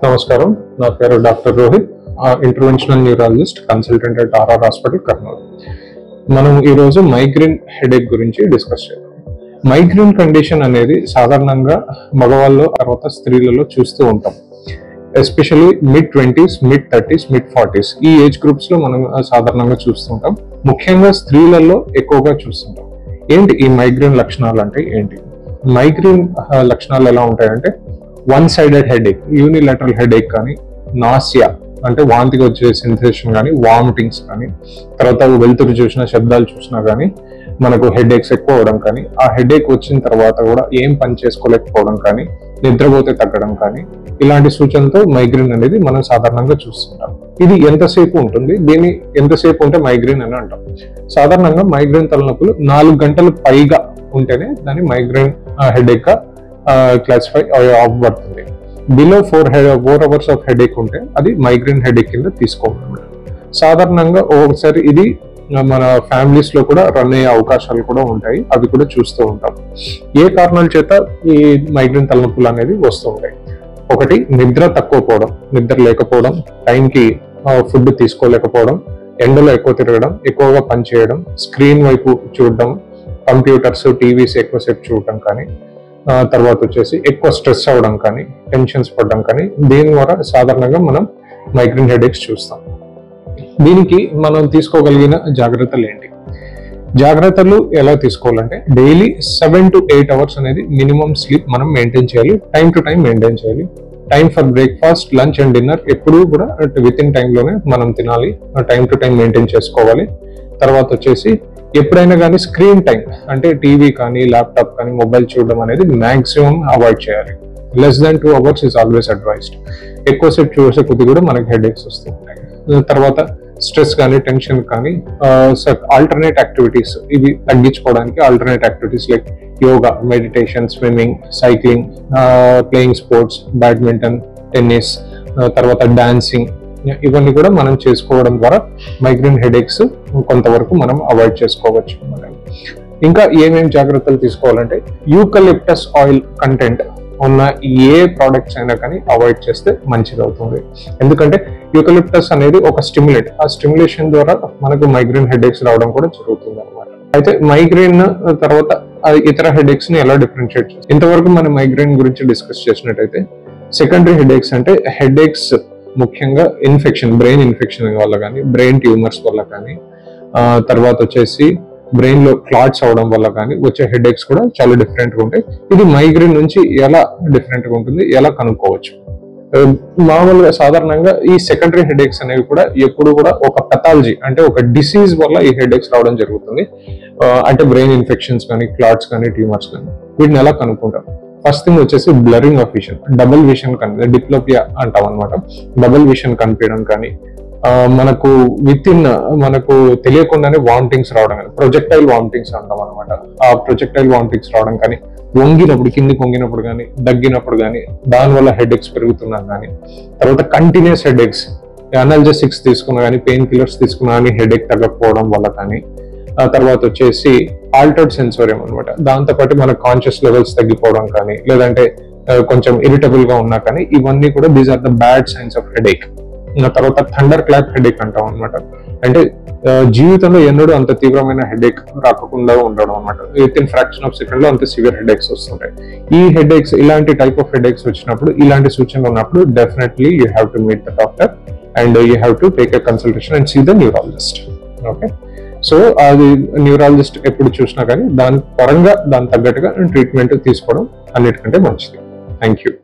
నమస్కారం నా పేరు doctor Rohit interventional neurologist consultant at RR hospital Kurnool మనం ఈరోజు మైగ్రేన్ హెడేక్ గురించి డిస్కస్ చేద్దాం మైగ్రేన్ కండిషన్ అనేది సాధారణంగా మగవాళ్ళు తర్వాత స్త్రీలలో చూస్తూ ఉంటాం especially mid twenties mid thirties mid forties ఈ ఏజ్ గ్రూప్స్ లో మనం ఆ, సాధారణంగా చూస్తుంటాం ముఖ్యంగా స్త్రీలలో ఎక్కువగా చూస్తుంటాం ఏంటి ఈ మైగ్రేన్ లక్షణాలు అంటే ఏంటి మైగ్రేన్ ఆ, లక్షణాలు ఎలా ఉంటాయంటే one sided headache unilateral headache కానీ నాసియా అంటే వాంతికి వచ్చే సెన్సేషన్ కానీ వామిటింగ్స్ కానీ తర్వాత వెలుతురు చూసినా శబ్దాలు చూసినా కానీ మనకు హెడేక్స్ ఎక్కువ అవడం కానీ ఆ హెడేక్ వచ్చిన తర్వాత కూడా ఏం పని చేసుకోలేకపోవడం కానీ నిద్రపోతే తగ్గడం కానీ ఇలాంటి సూచనలతో మైగ్రేన్ అనేది మనం సాధారణంగా చూస్తుంటాం ఇది ఎంతసేపు ఉంటుంది దీన్ని ఎంతసేపు ఉంటే మైగ్రేన్ అని అంటాం సాధారణంగా మైగ్రేన్ తలనొప్పులు నాలుగు గంటలు పైగా ఉంటేనే దాన్ని మైగ్రేన్ హెడేక్ గా క్లాసిఫై అవ్వబడుతుంది below four four hours of headache ఉంటే అది మైగ్రేన్ హెడేక్ కింద తీసుకోవాలి సాధారణంగా ఒకసారి ఇది మన ఫ్యామిలీస్ లో కూడా రన్ అయ్యే అవకాశాలు కూడా ఉంటాయి అవి కూడా చూస్తూ ఉంటాం ఏ కారణాల చేత ఈ మైగ్రేన్ తలనొప్పులు అనేది వస్తూ ఉంటాయి ఒకటి నిద్ర తక్కువ పోవడం నిద్ర లేకపోవడం టైంకి ఫుడ్ తీసుకోలేకపోవడం ఎండలో ఎక్కువ తిరగడం ఎక్కువగా పని చేయడం స్క్రీన్ వైపు చూడడం కంప్యూటర్స్ టీవీస్ ఎక్కువసేపు చూడడం కానీ ఆ, తర్వాత వచ్చేసి ఎక్కువ స్ట్రెస్ అవ్వడం కానీ టెన్షన్స్ పడడం కానీ దీని ద్వారా సాధారణంగా మనం మైగ్రేన్ హెడేక్స్ చూస్తాం దీనికి మనం తీసుకోగలిగిన జాగ్రత్తలు ఏంటి జాగ్రత్తలు ఎలా తీసుకోవాలంటే daily seven to eight hours అనేది మినిమం స్లీప్ మనం మెయింటైన్ చేయాలి టైం టు టైం మెయింటైన్ చేయాలి time for breakfast lunch and dinner ఎప్పుడు కూడా విత్ ఇన్ టైంలోనే మనం తినాలి టైం టు టైం మెయింటైన్ చేసుకోవాలి తర్వాత వచ్చేసి ఎప్పుడైనా కానీ స్క్రీన్ టైం అంటే టీవీ కానీ ల్యాప్టాప్ కానీ మొబైల్ చూడడం అనేది మాక్సిమం అవాయిడ్ చేయాలి less than two hours is always advised ఎక్కువసేపు చూసే కొద్ది కూడా మనకి హెడేక్స్ వస్తూ ఉంటాయి తర్వాత స్ట్రెస్ కానీ టెన్షన్ కానీ ఆల్టర్నేట్ యాక్టివిటీస్ ఇవి తగ్గించుకోవడానికి alternate activities like yoga meditation swimming cycling playing sports badminton tennis తర్వాత డాన్సింగ్ ఇవన్నీ కూడా మనం చేసుకోవడం ద్వారా మైగ్రేన్ హెడేక్స్ కొంతవరకు మనం అవాయిడ్ చేసుకోవచ్చు ఇంకా ఏమేం జాగ్రత్తలు తీసుకోవాలంటే యూకలిప్టస్ ఆయిల్ కంటెంట్ ఉన్న ఏ ప్రోడక్ట్స్ అయినా కానీ అవాయిడ్ చేస్తే మంచిది అవుతుంది ఎందుకంటే యూకలిప్టస్ అనేది ఒక స్టిమ్యులేట్ ఆ స్టిమ్యులేషన్ ద్వారా మనకు మైగ్రేన్ హెడేక్స్ రావడం కూడా జరుగుతుంది అనమాట అయితే మైగ్రేన్ తర్వాత ఆ ఇతర హెడేక్స్ ని ఎలా డిఫరెన్షియేట్ చేస్తాం ఇంతవరకు మనం మైగ్రేన్ గురించి డిస్కస్ చేసినట్టయితే సెకండరీ హెడేక్స్ అంటే హెడేక్స్ ముఖ్యంగా ఇన్ఫెక్షన్ బ్రెయిన్ ఇన్ఫెక్షన్ వల్ల కానీ బ్రెయిన్ ట్యూమర్స్ వల్ల కానీ ఆ, తర్వాత వచ్చేసి బ్రెయిన్ లో క్లాట్స్ అవడం వల్ల కానీ వచ్చే హెడేక్స్ కూడా చాలా డిఫరెంట్ గా ఉంటాయి ఇది మైగ్రేన్ నుంచి ఎలా డిఫరెంట్ గా ఉంటుంది ఎలా కనుక్కోవచ్చు ఆ, మామూలుగా సాధారణంగా ఈ సెకండరీ హెడేక్స్ అనేవి కూడా ఎప్పుడు కూడా ఒక పెథాలజీ అంటే ఒక డిసీజ్ వల్ల ఈ హెడేక్స్ రావడం జరుగుతుంది ఆ, అంటే బ్రెయిన్ ఇన్ఫెక్షన్స్ కానీ క్లాట్స్ కానీ ట్యూమర్స్ కానీ వీటిని ఎలా కనుక్కుంటాం ఫస్ట్ థింగ్ వచ్చేసి blurring of vision double vision కనిపి డిప్లోపియా అంటాం అనమాట డబుల్ విషన్ కనిపించడం కానీ ఆ, మనకు విత్ ఇన్ మనకు తెలియకుండానే వామిటింగ్స్ రావడం కానీ ప్రొజెక్టైల్ వామిటింగ్స్ అంటాం అనమాట ఆ ప్రొజెక్టైల్ వామిటింగ్స్ రావడం కానీ వంగినప్పుడు కిందికి వంగినప్పుడు కానీ దగ్గినప్పుడు కానీ దానివల్ల హెడేక్స్ పెరుగుతున్నా కానీ తర్వాత కంటిన్యూస్ హెడేక్స్ అనాలజెసిక్స్ తీసుకున్నా కానీ పెయిన్ కిల్లర్స్ తీసుకున్నా కానీ హెడేక్ తగ్గకపోవడం వల్ల కానీ ఆ తర్వాత వచ్చేసి ఆల్టర్డ్ సెన్సోరియం అనమాట దాంతోపాటు మన కాన్షియస్ లెవెల్స్ తగ్గిపోవడం కానీ లేదంటే ఆ, కొంచెం ఇరిటబుల్ గా ఉన్నా కానీ ఇవన్నీ కూడా these are the bad signs of headache తర్వాత థండర్ క్లాప్ హెడేక్ అంటాం అనమాట అంటే ఆ, జీవితంలో ఎన్నడూ అంత తీవ్రమైన హెడేక్ రాకుండా ఉండడం అనమాట within fraction of second లో అంత సివియర్ హెడేక్స్ వస్తుంటాయి ఈ హెడేక్స్ ఇలాంటి టైప్ ఆఫ్ హెడేక్స్ వచ్చినప్పుడు ఇలాంటి సూచనలు ఉన్నప్పుడు definitely you have to meet the doctor and you have to take a consultation and see the neurologist okay so అది న్యూరాలజిస్ట్ ఎప్పుడు చూసినా కానీ దాని పరంగా దాని తగ్గట్టుగా ట్రీట్మెంట్ తీసుకోవడం అన్నిటికంటే మంచిది థ్యాంక్ యూ